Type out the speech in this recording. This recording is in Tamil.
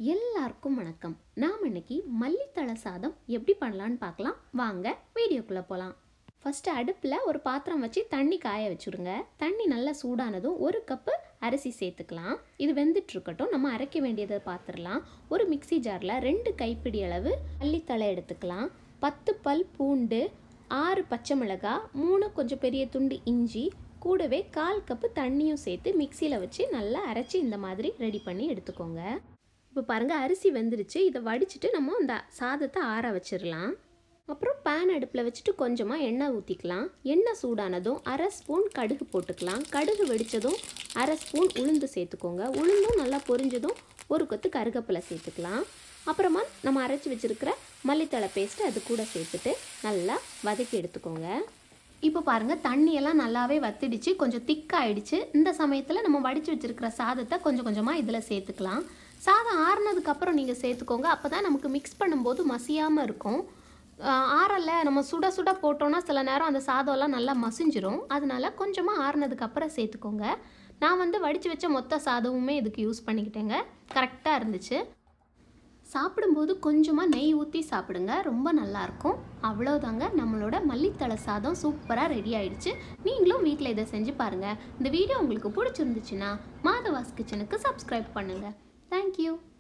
எல்லாருக்கும் வணக்கம் நாம் இன்னைக்கு மல்லித்தழை சாதம் எப்படி பண்ணலான்னு பார்க்கலாம் வாங்க வீடியோக்குள்ளே போகலாம் ஃபஸ்ட்டு அடுப்பில் ஒரு பாத்திரம் வச்சு தண்ணி காய வச்சுருங்க தண்ணி நல்லா சூடானதும் ஒரு கப்பு அரிசி சேர்த்துக்கலாம் இது வெந்துட்டு இருக்கட்டும் நம்ம அரைக்க வேண்டியதை பார்த்துடலாம் ஒரு மிக்ஸி ஜாரில் ரெண்டு கைப்பிடி அளவு மல்லித்தழை எடுத்துக்கலாம் பத்து பல் பூண்டு ஆறு பச்சை மிளகாய் மூணு கொஞ்சம் பெரிய துண்டு இஞ்சி கூடவே கால் கப்பு தண்ணியும் சேர்த்து மிக்சியில் வச்சு நல்லா அரைச்சி இந்த மாதிரி ரெடி பண்ணி எடுத்துக்கோங்க இப்போ பாருங்கள் அரிசி வெந்துருச்சு இதை வடிச்சிட்டு நம்ம அந்த சாதத்தை ஆற வச்சிடலாம் அப்புறம் பேன் அடுப்பில் வச்சுட்டு கொஞ்சமாக எண்ணெய் ஊற்றிக்கலாம் எண்ணெய் சூடானதும் அரை ஸ்பூன் கடுகு போட்டுக்கலாம் கடுகு வெடித்ததும் அரை ஸ்பூன் உளுந்து சேர்த்துக்கோங்க உளுந்தும் நல்லா பொரிஞ்சதும் ஒரு கொத்து கருகப்பிலை சேர்த்துக்கலாம் அப்புறமா நம்ம அரைச்சி வச்சுருக்கிற மல்லித்தழை பேஸ்ட்டு அது கூட சேர்த்துட்டு நல்லா வதக்கி எடுத்துக்கோங்க இப்போ பாருங்கள் தண்ணியெல்லாம் நல்லாவே வத்திடுச்சு கொஞ்சம் திக்காயிடுச்சு இந்த சமயத்தில் நம்ம வடித்து வச்சுருக்கிற சாதத்தை கொஞ்சம் கொஞ்சமாக இதில் சேர்த்துக்கலாம் சாதம் ஆறுனதுக்கப்புறம் நீங்கள் சேர்த்துக்கோங்க அப்போ தான் நமக்கு மிக்ஸ் பண்ணும்போது மசியாமல் இருக்கும் ஆறலை நம்ம சுட சுட போட்டோன்னா சில நேரம் அந்த சாதம்லாம் நல்லா மசிஞ்சிரும் அதனால கொஞ்சமாக ஆறுனதுக்கப்புறம் சேர்த்துக்கோங்க நான் வந்து வடித்து வச்ச மொத்த சாதமுமே இதுக்கு யூஸ் பண்ணிக்கிட்டேங்க கரெக்டாக இருந்துச்சு சாப்பிடும்போது கொஞ்சமாக நெய் ஊற்றி சாப்பிடுங்க ரொம்ப நல்லாயிருக்கும் அவ்வளோதாங்க நம்மளோட மல்லித்தழை சாதம் சூப்பராக ரெடி ஆயிடுச்சு நீங்களும் வீட்டில் இதை செஞ்சு பாருங்கள் இந்த வீடியோ உங்களுக்கு பிடிச்சிருந்துச்சுன்னா மாதவாஸ் கிச்சனுக்கு சப்ஸ்கிரைப் பண்ணுங்கள் தேங்க்யூ